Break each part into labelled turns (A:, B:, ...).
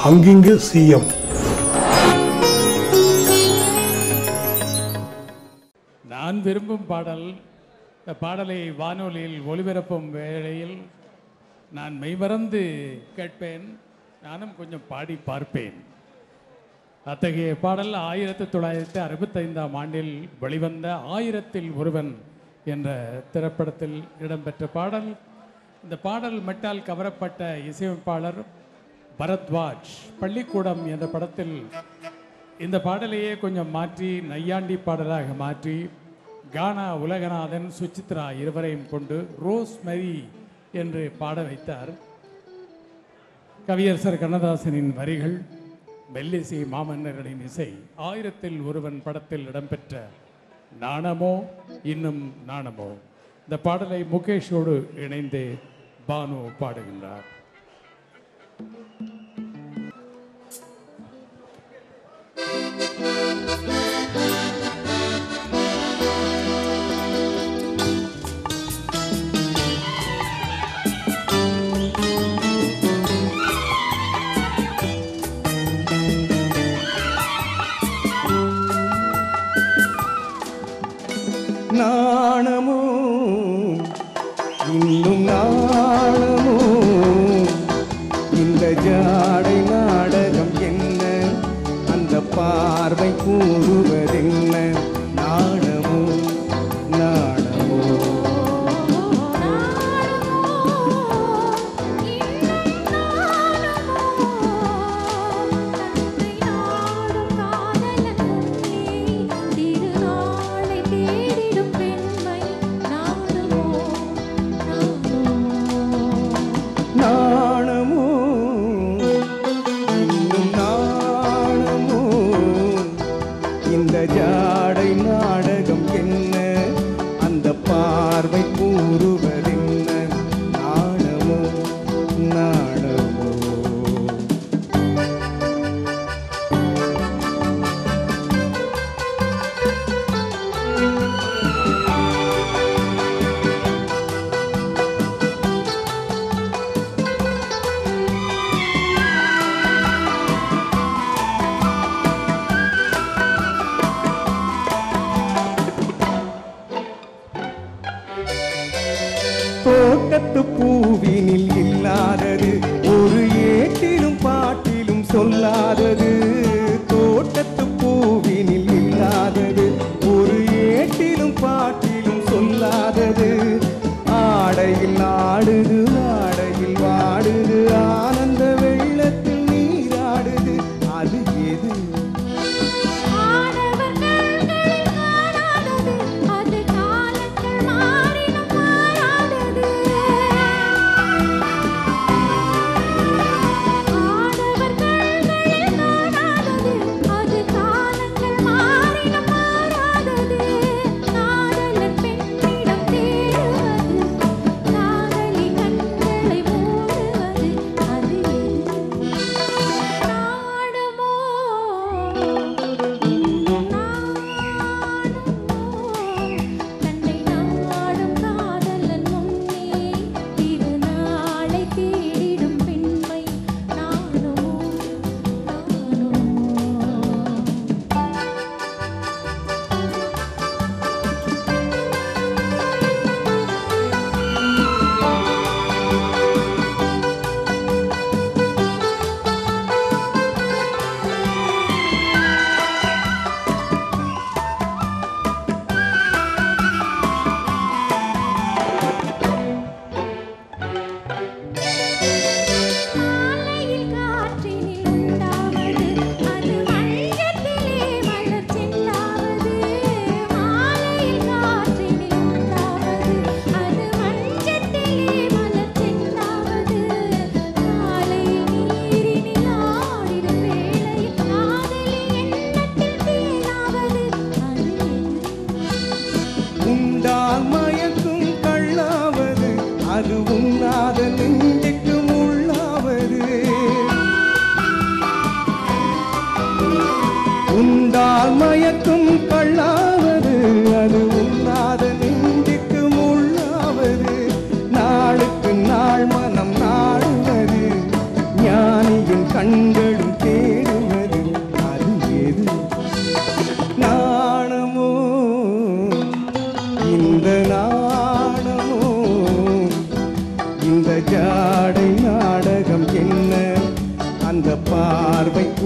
A: அங்கிங்கு CM
B: நான் விரும்பும் பாடல் இந்த பாடலை வானொலியில் ஒளிபரப்பும் வேளையில் நான் மெய்மறந்து கேட்பேன் நானும் கொஞ்சம் பாடி பார்ப்பேன் அத்தகைய பாடல் ஆயிரத்தி தொள்ளாயிரத்தி அறுபத்தைந்தாம் ஆண்டில் வெளிவந்த ஆயிரத்தில் ஒருவன் என்ற திரைப்படத்தில் இடம்பெற்ற பாடல் இந்த பாடல் மெட்டால் கவரப்பட்ட இசையமைப்பாளர் பரத்வாஜ் பள்ளிக்கூடம் என்ற படத்தில் இந்த பாடலையே கொஞ்சம் மாற்றி நையாண்டி பாடலாக மாற்றி கானா உலகநாதன் சுசித்ரா இருவரையும் கொண்டு ரோஸ் மரி என்று பாட வைத்தார் கவியரசர் கண்ணதாசனின் வரிகள் மெல்லிசை மாமன்னர்களின் இசை ஆயிரத்தில் ஒருவன் படத்தில் இடம்பெற்ற நாணமோ இன்னும் நாணமோ இந்த பாடலை முகேஷோடு இணைந்து பானு பாடுகின்றார்
C: நாணமோ இன்னும் நாணமோ இந்த ஜாடை நாடகம் என்ன அந்த பார்வை கூறுவதென்ன நாணமோ நாணமோ நாணமோ இன்னும் நாணமோ இந்த ஜாடை நாடகம் என்ன அந்த பார்வை கூறுவதென்ன நாணமோ நாணமோ தோட்டத்து பூவினில் இல்லாதது ஒரு ஏட்டிலும் பாட்டிலும் சொல்லாதது தோட்டத்து பூவினில் இல்லாதது ஒரு ஏட்டிலும் பாட்டிலும் சொல்லாதது ஆடையில் ஆடுது ஆடையில் வாடுது ஆனந்த வெள்ளத்தில் நீராடுது அது எது உண்டால் மயக்கும் கள்ளாவது அது உண்ணாத நெஞ்சுக்கு முள்ளாவது உண்டால் மயக்கும் கள்ளாவது அது உண்ணாத நெஞ்சுக்கு முள்ளாவது நாளுக்கு நாள் மனம் நாடுவது ஞானியின் கண்களும்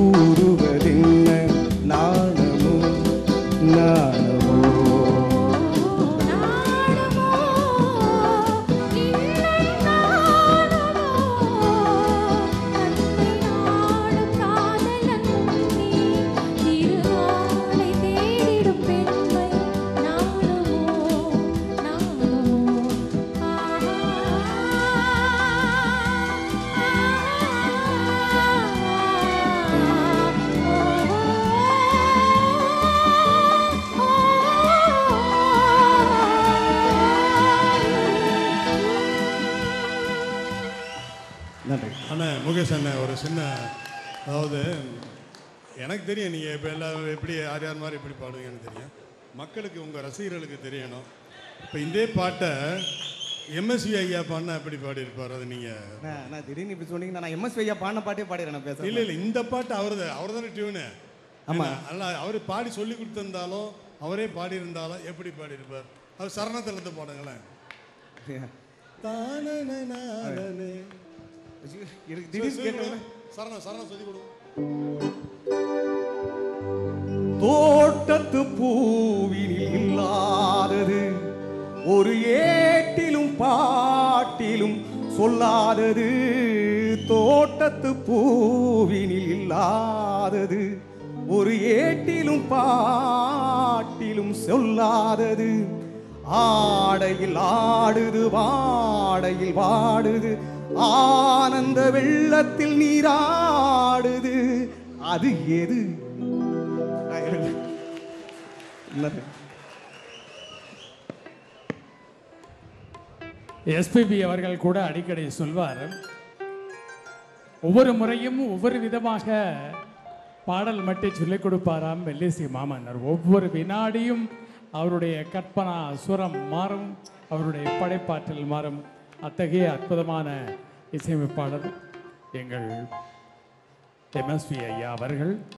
C: கூறுவதென்ன நாணமோ நாணமோ
A: நாணமோ இல்லை நாணமோ தன்னை நாடும் காதலன் நீ திருநாளை தேடிடும் பெண்மை நாணமோ நாணமோ
C: நன்றி
D: அண்ணன் முகேஷ் அண்ணன் ஒரு சின்ன அதாவது எனக்கு தெரியும் நீங்கள் இப்போ எல்லாரும் எப்படி யார் யார் மாதிரி எப்படி பாடுவீங்கன்னு தெரியும் மக்களுக்கு உங்கள் ரசிகர்களுக்கு தெரியணும் இப்போ இதே பாட்டை எம்எஸ்வி ஐயா பாடினா எப்படி பாடியிருப்பார் அது நீங்கள்
C: நான் நான் திடீர்னு இப்படி சொன்னீங்கன்னா நான் எம்எஸ் ஐயா பாடின பாட்டே பாடிடுறேன் நான் பேசுறேன்
D: இல்லை இல்லை இந்த பாட்டு அவர் தான் அவர் தானே டியூனு
C: ஆமா.
D: அதனால் அவர் பாடி சொல்லி கொடுத்திருந்தாலும் அவரே பாடியிருந்தாலும் எப்படி பாடியிருப்பார் அவர் சரணத்தில் இருந்து பாடுங்களேன் தானே
C: எனக்கு திடீர்னு கேட்டோன்னே
D: சரணம் சரணம் சொல்லி கொடுங்க
C: தோட்டத்து பூவினில் இல்லாதது ஒரு ஏட்டிலும் பாட்டிலும் சொல்லாதது தோட்டத்து பூவினில் இல்லாதது ஒரு ஏட்டிலும் பாட்டிலும் சொல்லாதது ஆடையில் ஆடுது வாடையில் வாடுது ஆனந்த வெள்ளத்தில் நீராடுது அது எது நன்றி
B: எஸ்பிபி அவர்கள் கூட அடிக்கடி சொல்வார் ஒவ்வொரு முறையும் ஒவ்வொரு விதமாக பாடல் மட்டும் சொல்லிக் கொடுப்பாராம் மெல்லிசி மாமன்னர் ஒவ்வொரு வினாடியும் அவருடைய கற்பனா சுரம் மாறும் அவருடைய படைப்பாற்றல் மாறும் அத்தகைய அற்புதமான இசையமைப்பாளர் எங்கள் எம்எஸ்வி ஐயா அவர்கள்